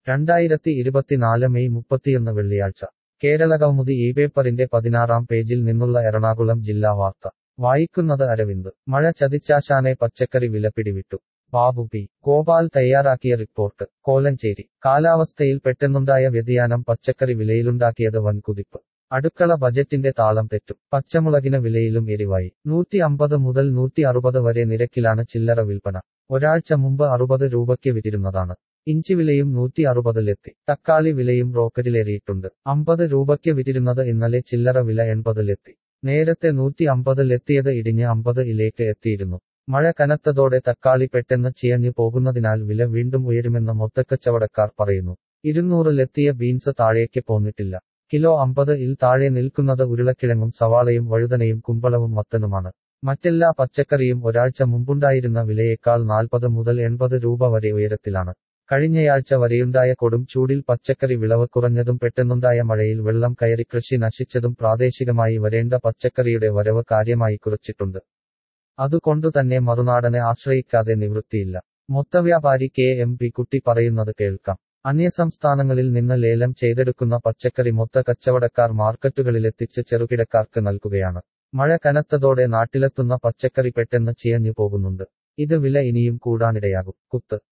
രണ്ടായിരത്തി ഇരുപത്തിനാല് മെയ് മുപ്പത്തിയൊന്ന് വെള്ളിയാഴ്ച കേരള കൗമുദി ഈ പേപ്പറിന്റെ പതിനാറാം പേജിൽ നിന്നുള്ള എറണാകുളം ജില്ലാ വാർത്ത വായിക്കുന്നത് അരവിന്ദ് മഴ ചതിച്ചാശാനെ പച്ചക്കറി വില പിടിവിട്ടു ബാബു പി ഗോപാൽ തയ്യാറാക്കിയ റിപ്പോർട്ട് കോലഞ്ചേരി കാലാവസ്ഥയിൽ പെട്ടെന്നുണ്ടായ വ്യതിയാനം പച്ചക്കറി വിലയിലുണ്ടാക്കിയത് വൻ കുതിപ്പ് അടുക്കള ബജറ്റിന്റെ താളം തെറ്റും പച്ചമുളകിന് വിലയിലും എരിവായി നൂറ്റി അമ്പത് മുതൽ നൂറ്റി അറുപത് വരെ നിരക്കിലാണ് ചില്ലറ വിൽപ്പന ഒരാഴ്ച മുമ്പ് അറുപത് രൂപയ്ക്ക് വിറ്റിരുന്നതാണ് ഇഞ്ചി വിലയും നൂറ്റി അറുപതിലെത്തി തക്കാളി വിലയും റോക്കറ്റിലേറിയിട്ടുണ്ട് അമ്പത് രൂപയ്ക്ക് വിറ്റിരുന്നത് ഇന്നലെ ചില്ലറ വില എൺപതിലെത്തി നേരത്തെ നൂറ്റി അമ്പതിലെത്തിയത് ഇടിഞ്ഞ് അമ്പത് ഇലേക്ക് എത്തിയിരുന്നു മഴ കനത്തതോടെ തക്കാളി പെട്ടെന്ന് ചിയഞ്ഞു പോകുന്നതിനാൽ വില വീണ്ടും ഉയരുമെന്ന് മൊത്തക്കച്ചവടക്കാർ പറയുന്നു ഇരുന്നൂറിലെത്തിയ ബീൻസ് താഴേക്ക് പോന്നിട്ടില്ല കിലോ അമ്പത് ഇൽ താഴെ നിൽക്കുന്നത് ഉരുളക്കിഴങ്ങും സവാളയും വഴുതനയും കുമ്പളവും മത്തനുമാണ് മറ്റെല്ലാ പച്ചക്കറിയും ഒരാഴ്ച മുമ്പുണ്ടായിരുന്ന വിലയേക്കാൾ നാൽപ്പത് മുതൽ എൺപത് രൂപ വരെ ഉയരത്തിലാണ് കഴിഞ്ഞയാഴ്ച വരെയുണ്ടായ കൊടും ചൂടിൽ പച്ചക്കറി വിളവ് കുറഞ്ഞതും പെട്ടെന്നുണ്ടായ മഴയിൽ വെള്ളം കയറി കൃഷി നശിച്ചതും പ്രാദേശികമായി വരേണ്ട പച്ചക്കറിയുടെ വരവ് കാര്യമായി കുറച്ചിട്ടുണ്ട് അതുകൊണ്ടുതന്നെ മറുനാടനെ ആശ്രയിക്കാതെ നിവൃത്തിയില്ല മൊത്തവ്യാപാരി കെ എം പി കുട്ടി പറയുന്നത് കേൾക്കാം അന്യസംസ്ഥാനങ്ങളിൽ നിന്ന് ലേലം ചെയ്തെടുക്കുന്ന പച്ചക്കറി മൊത്ത കച്ചവടക്കാർ മാർക്കറ്റുകളിലെത്തിച്ച് ചെറുകിടക്കാർക്ക് നൽകുകയാണ് മഴ കനത്തതോടെ നാട്ടിലെത്തുന്ന പച്ചക്കറി പെട്ടെന്ന് ചിയഞ്ഞു പോകുന്നുണ്ട് ഇത് വില ഇനിയും കൂടാനിടയാകും കുത്ത്